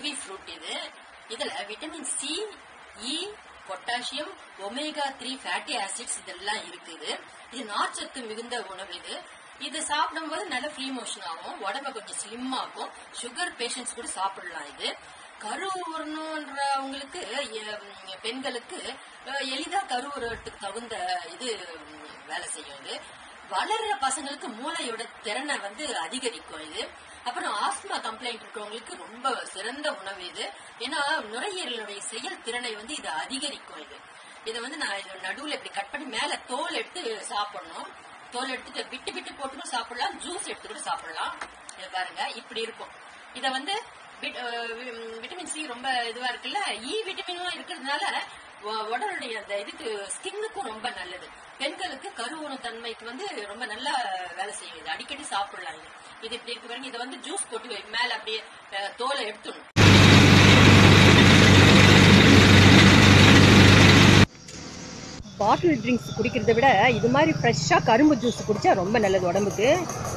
Kiwi fruit இது இதுல vitamin C E potassium omega three fatty acids இதெல்லாம் இருக்குது இது நார்ச்சத்து மிகுந்த உணவு இது இது சாப்பிடும்போது நல்ல ஃப்ரீ மோஷன் ஆகும் உடம்ப கொஞ்சம் ஸ்லிம் ஆகும் சுகர் பேஷண்ட்ஸ் கூட சாப்பிடலாம் இது கருவுறணுன்றவங்களுக்கு எ- பெண்களுக்கு அஹ், எளிதா கருவுறத்துக்கு தகுந்த இது ம், வேலை செய்யும் இது வளர்ற பசங்களுக்கு மூளையோட திறனை வந்து அதிகரிக்கும் இது அப்புறம் ஆஸ்மா கம்ப்ளைண்ட் இருக்கிறவங்களுக்கு ரொம்ப சிறந்த உணவு இது ஏன்னா நுரையீரலுடைய செயல் திறனை வந்து இது அதிகரிக்கும் இது இதை வந்து நான் இது நடுவுல இப்படி கட் பண்ணி மேல தோல் எடுத்து சாப்பிடணும் தோல் எடுத்துட்டு விட்டு விட்டு போட்டு கூட சாப்பிடலாம் ஜூஸ் எடுத்து கூட சாப்பிடலாம் இதை பாருங்க இப்படி இருக்கும் இத வந்து விட்- அஹ் வி- விட்டமின் சி ரொம்ப இதுவா இருக்குல்ல இ விட்டமினும் இருக்கிறதுனால உ- உடலுடைய அந்த இதுக்கு ஸ்கின்னுக்கும் ரொம்ப நல்லது பெண்களுக்கு கருவுண தன்மைக்கு வந்து ரொம்ப நல்லா வேலை செய்யும் இது அடிக்கடி சாப்பிடலாம் இது இது இப்படி இருக்கு பாருங்க இதை வந்து ஜூஸ் போட்டு வை- மேல அப்படியே அஹ், தோலை எடுத்துடணும் பாட்டில் ட்ரிங்க்ஸ் குடிக்கிறத விட இது மாதிரி ஃப்ரெஷ்ஷாக கரும்பு ஜூஸ் குடிச்சா ரொம்ப நல்லது உடம்புக்கு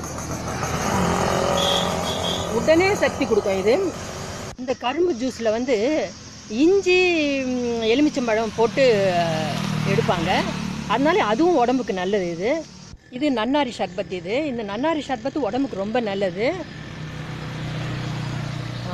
உடனே சக்தி கொடுக்கும் இது இந்த கரும்பு ஜூஸில் வந்து இஞ்சி ம், எலுமிச்சம்பழம் போட்டு அஹ், எடுப்பாங்க அதனால அதுவும் உடம்புக்கு நல்லது இது இது நன்னாரி சர்பத் இது இந்த நன்னாரி சர்பத்து உடம்புக்கு ரொம்ப நல்லது ஆ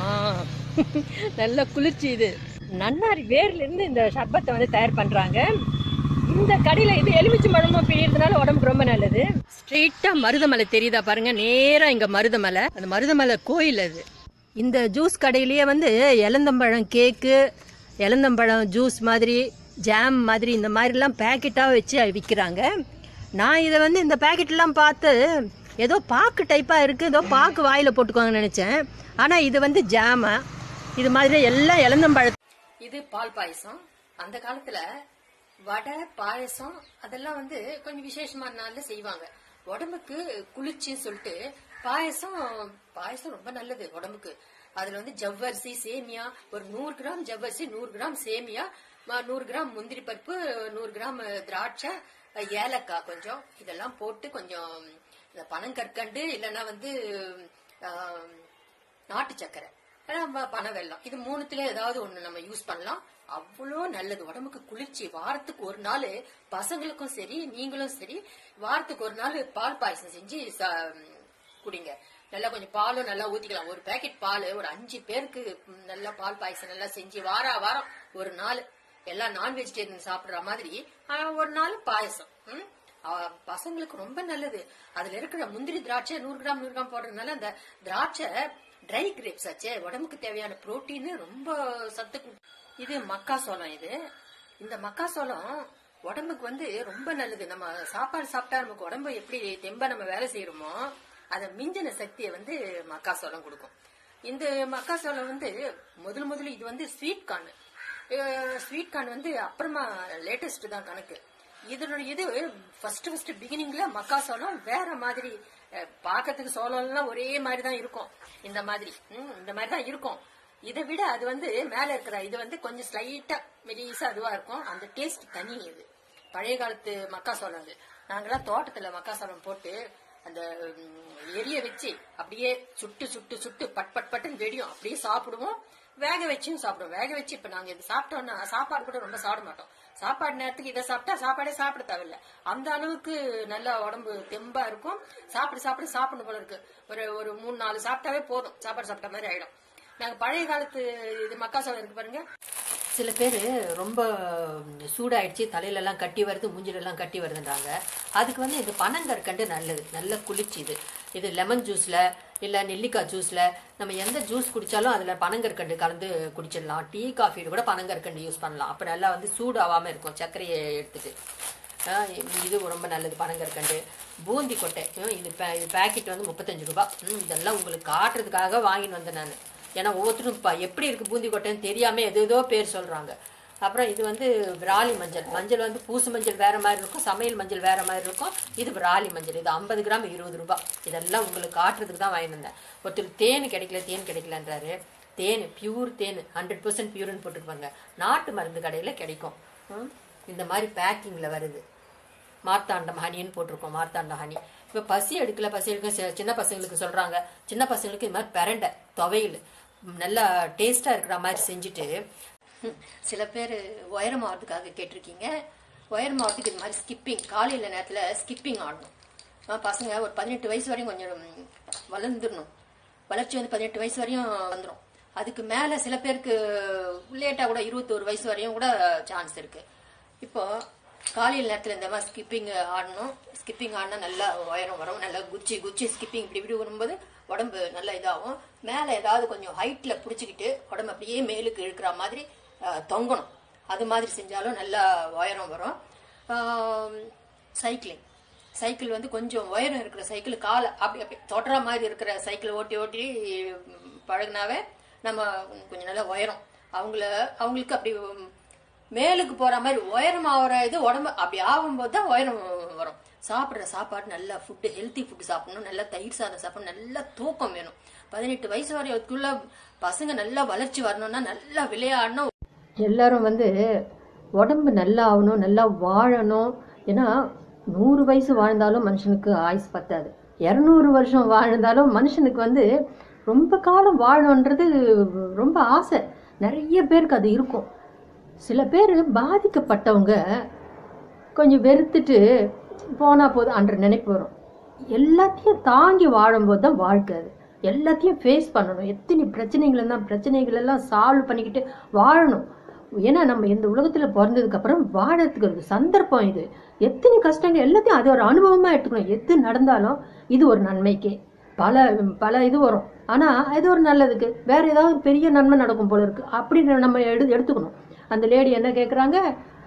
நல்ல குளிர்ச்சி இது நன்னாரி வேர்ல இருந்து இந்த சர்பத்தை வந்து தயார் பண்றாங்க இந்த கடையில இது எலுமிச்சை பழமும் பிழியறதுனால உடம்புக்கு ரொம்ப நல்லது ஸ்ட்ரெயிட்டா மருதமலை தெரியுதா பாருங்க நேரா இங்க மருதமலை அந்த மருதமலை கோயில் அது இந்த ஜூஸ் கடையிலேயே வந்து இளந்தம்பழம் கேக்கு இளந்தம்பழம் ஜூஸ் மாதிரி ஜாம் மாதிரி இந்த மாதிரிலாம் பேக்கெட்டாக வச்சு விற்கிறாங்க நான் இதை வந்து இந்த பேக்கெட்லாம் பார்த்து ஏதோ பாக்கு டைப்பாக இருக்குது ஏதோ பாக்கு வாயில் போட்டுக்குவாங்கன்னு நினச்சேன் ஆனால் இது வந்து ஜாமா இது மாதிரி எல்லாம் இளந்தம்பழம் இது பால் பாயசம் அந்த காலத்துல வடை பாயசம் அதெல்லாம் வந்து கொஞ்சம் விசேஷமான நாள்ல செய்வாங்க உடம்புக்கு குளிர்ச்சின்னு சொல்லிட்டு பாயசம் பாயசம் ரொம்ப நல்லது உடம்புக்கு அதுல வந்து ஜவ்வரிசி சேமியா ஒரு நூறு கிராம் ஜவ்வரிசி நூறு கிராம் சேமியா ம- நூறு கிராம் முந்திரி பருப்பு நூறு கிராம் திராட்சை ஏலக்காய் கொஞ்சம் இதெல்லாம் போட்டு கொஞ்சம் இந்த பனங்கற்கண்டு இல்லைன்னா வந்து ஆஹ், நாட்டு சக்கரை நம்ம பனை வெல்லம் இது மூணுத்துல ஏதாவது ஒண்ணு நம்ம யூஸ் பண்ணலாம் அவ்வளோ நல்லது உடம்புக்கு குளிர்ச்சி வாரத்துக்கு ஒரு நாள் பசங்களுக்கும் சரி நீங்களும் சரி வாரத்துக்கு ஒரு நாள் பால் பாயசம் செஞ்சு ச- குடிங்க நல்லா கொஞ்சம் பாலும் நல்லா ஊத்திக்கலாம் ஒரு பேக்கெட் பால் ஒரு அஞ்சு பேருக்கு ம், நல்லா பால் பாயசம் நல்லா செஞ்சு வார வாரம் ஒரு நாள் எல்லாம் நான் வெஜிடேரியன் சாப்பிடுற மாதிரி ஆ, ஒரு நாள் பாயசம் ம்? ஆ, பசங்களுக்கு ரொம்ப நல்லது அதுல இருக்கிற முந்திரி திராட்சை நூறு கிராம் நூறு கிராம் போடுறதுனால அந்த திராட்சை ட்ரை கிரேப்ஸ் ஆச்சே உடம்புக்கு தேவையான புரோட்டீன் ரொம்ப சத்து கு- இது மக்காசோளம் இது இந்த மக்காசோளம் உடம்புக்கு வந்து ரொம்ப நல்லது நம்ம சாப்பாடு சாப்பிட்டா நமக்கு உடம்பு எப்படி தெம்பா நம்ம வேலை செய்யறோமோ அதை மிஞ்சின சக்தியை வந்து மக்காசோளம் கொடுக்கும் இந்த மக்காசோளம் வந்து முதல் முதல்ல இது வந்து ஸ்வீட் கார்ன் ஸ்வீட் கார்ன் வந்து அப்புறமா லேட்டஸ்ட் தான் கணக்கு இதனுடைய இது ஃபர்ஸ்ட் ஃபர்ஸ்ட் பிகினிங்ல மக்காசோளம் வேற மாதிரி அஹ், பார்க்கறதுக்கு சோளம்லாம் ஒரே மாதிரி தான் இருக்கும் இந்த மாதிரி ம், இந்த மாதிரி தான் இருக்கும் இதை விட அது வந்து மேல இருக்கிற இது வந்து கொஞ்சம் ஸ்லைட்டா மெலிசா அதுவா இருக்கும் அந்த டேஸ்ட் தனி இது பழைய காலத்து மக்காசோளம் அது நாங்கெல்லாம் தோட்டத்துல மக்காசோளம் போட்டு அந்த ம், எரிய வச்சு அப்படியே சுட்டு சுட்டு சுட்டு பட் பட் பட்டுன்னு வெடியும் அப்படியே சாப்பிடுவோம் வேக வச்சும் சாப்பிடுவோம் வேக வச்சு இப்ப நாங்க இது சாப்பிட்டோம்னா சாப்பாடு கூட ரொம்ப சாப்பிட மாட்டோம் சாப்பாடு நேரத்துக்கு இதை சாப்பிட்டா சாப்பாடே சாப்பிட தேவையில்ல அந்த அளவுக்கு நல்ல உடம்பு தெம்பா இருக்கும் சாப்பிட சாப்பிட சாப்பிடணும் போல இருக்கு ஒரு ஒரு மூணு நாலு சாப்பிட்டாவே போதும் சாப்பாடு சாப்பிட்ட மாதிரி ஆயிடும் நாங்க பழைய காலத்து இது மக்காசோளம் இருக்கு பாருங்க சில பேர் ரொம்ப சூடாயிடுச்சு தலையில எல்லாம் கட்டி வருது மூஞ்சில எல்லாம் கட்டி வருதுன்றாங்க அதுக்கு வந்து இது பனங்கற்கண்டு நல்லது நல்ல குளிர்ச்சி இது இது லெமன் ஜூஸ்ல இல்ல நெல்லிக்காய் ஜூஸ்ல நம்ம எந்த ஜூஸ் குடிச்சாலும் அதுல பனங்கற்கண்டு கலந்து குடிச்சிடலாம் டீ காஃபியில் கூட பனங்கற்கண்டு யூஸ் பண்ணலாம் அப்ப நல்லா வந்து சூடாகாம இருக்கும் சர்க்கரையை எடுத்துட்டு ஆஹ் இது ரொம்ப நல்லது பனங்கற்கண்டு பூந்தி கொட்டை ஹம், இது பே- இது பேக்கெட் வந்து முப்பத்தஞ்சு ரூபாய் ஹம், இதெல்லாம் உங்களுக்கு காட்டுறதுக்காக வாங்கிட்டு வந்தேன் நான் ஏன்னா ஒவ்வொருத்தரும் இப்போ எப்படி இருக்கு பூந்தி கொட்டைன்னு தெரியாம எது ஏதோ பேர் சொல்றாங்க அப்புறம் இது வந்து விராலி மஞ்சள் மஞ்சள் வந்து பூசு மஞ்சள் வேற மாதிரி இருக்கும் சமையல் மஞ்சள் வேற மாதிரி இருக்கும் இது விராலி மஞ்சள் இது ஐம்பது கிராம் இருபது ரூபாய் இதெல்லாம் உங்களுக்கு காட்டுறதுக்கு தான் வாங்கிட்டு வந்தேன் ஒருத்தர் தேன் கிடைக்கல தேன் கிடைக்கலன்றாரு தேன் பியூர் தேன் ஹண்ட்ரட் பர்சன்ட் பியூர்னு போட்டுருப்பாங்க நாட்டு மருந்து கடையில் கிடைக்கும் ஹம், இந்த மாதிரி பேக்கிங்கில் வருது மார்த்தாண்டம் ஹனின்னு போட்டிருக்கோம் மார்த்தாண்டம் ஹனி இப்போ பசி எடுக்கல பசி எடுக்க சி- சின்ன பசங்களுக்கு சொல்றாங்க சின்ன பசங்களுக்கு இது மாதிரி பிரண்டை துவையல் நல்லா டேஸ்ட்டாக இருக்கிற மாதிரி செஞ்சுட்டு ம், சில பேர் உயரமாகறதுக்காக கேட்டிருக்கீங்க உயரமாகறதுக்கு இது மாதிரி ஸ்கிப்பிங் காலையில் நேரத்தில் ஸ்கிப்பிங் ஆடணும் ஆ, பசங்க ஒரு பதினெட்டு வயசு வரையும் கொஞ்சம் வளர்ந்துடணும் வளர்ச்சி வந்து பதினெட்டு வயசு வரையும் வந்துடும் அதுக்கு மேலே சில பேருக்கு லேட்டாக கூட இருபத்தோரு வயசு வரையும் கூட சான்ஸ் இருக்கு இப்போ காலையில் நேரத்தில் இந்த மாதிரி ஸ்கிப்பிங் ஆடணும் ஸ்கிப்பிங் ஆடினா நல்லா உயரம் வரும் நல்லா குச்சி குச்சி ஸ்கிப்பிங் இப்படி இப்படி வரும்போது உடம்பு நல்லா இதாகும் மேலே ஏதாவது கொஞ்சம் ஹைட்டில் பிடிச்சிக்கிட்டு உடம்பு அப்படியே மேலுக்கு இழுக்கிற மாதிரி அஹ், தொங்கணும் அது மாதிரி செஞ்சாலும் நல்லா உயரம் வரும் சைக்கிளிங் சைக்கிள் வந்து கொஞ்சம் உயரம் இருக்கிற சைக்கிள் காலை அப்படி அப்படி தொடர மாதிரி இருக்கிற சைக்கிள் ஓட்டி ஓட்டி ம், பழகுனாவே நம்ம கொஞ்சம் நல்லா உயரம் அவங்கள அவங்களுக்கு அப்படி ம், மேலுக்கு போற மாதிரி உயரம் ஆகிற இது உடம்பு அப்படி ஆகும்போது தான் உயரம் வரும் சாப்பிட்ற சாப்பாடு நல்லா ஃபுட்டு ஹெல்த்தி ஃபுட்டு சாப்பிடணும் நல்லா தயிர் சாதம் சாப்பிடணும் நல்லா தூக்கம் வேணும் பதினெட்டு வயசு வரைக்குள்ள பசங்க நல்லா வளர்ச்சி வரணும்னா நல்லா விளையாடணும் எல்லாரும் வந்து உடம்பு நல்லா ஆகணும் நல்லா வாழணும் ஏன்னா நூறு வயசு வாழ்ந்தாலும் மனுஷனுக்கு ஆயுஸ் பத்தாது இரநூறு வருஷம் வாழ்ந்தாலும் மனுஷனுக்கு வந்து ரொம்ப காலம் வாழணுன்றது ரொம்ப ஆசை நிறைய பேருக்கு அது இருக்கும் சில பேர் பாதிக்கப்பட்டவங்க கொஞ்சம் வெறுத்துட்டு போனால் போதும் அன்ற நினைப்பு வரும் எல்லாத்தையும் தாங்கி வாழும்போது தான் வாழ்க்கை அது எல்லாத்தையும் ஃபேஸ் பண்ணணும் எத்தனை பிரச்சனைகள் இருந்தால் பிரச்சனைகள் எல்லாம் சால்வ் பண்ணிக்கிட்டு வாழணும் ஏன்னா நம்ம இந்த உலகத்தில் பிறந்ததுக்கு அப்புறம் வாழறதுக்கு ஒரு சந்தர்ப்பம் இது எத்தனை கஷ்டங்கள் எல்லாத்தையும் அது ஒரு அனுபவமாக எடுத்துக்கணும் எது நடந்தாலும் இது ஒரு நன்மைக்கே பல பல இது வரும் ஆனால் இது ஒரு நல்லதுக்கு வேற ஏதாவது ஒரு பெரிய நன்மை நடக்கும் போல இருக்கு அப்படின்னு நம்ம எடு எடுத்துக்கணும் அந்த லேடி என்ன கேட்குறாங்க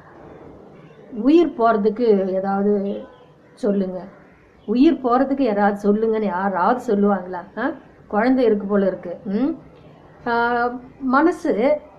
உயிர் போகிறதுக்கு ஏதாவது சொல்லுங்க உயிர் போகிறதுக்கு யாராவது சொல்லுங்கன்னு யாராவது சொல்லுவாங்களா ஆ குழந்தை இருக்கு போல இருக்கு ம் ஆ, மனசு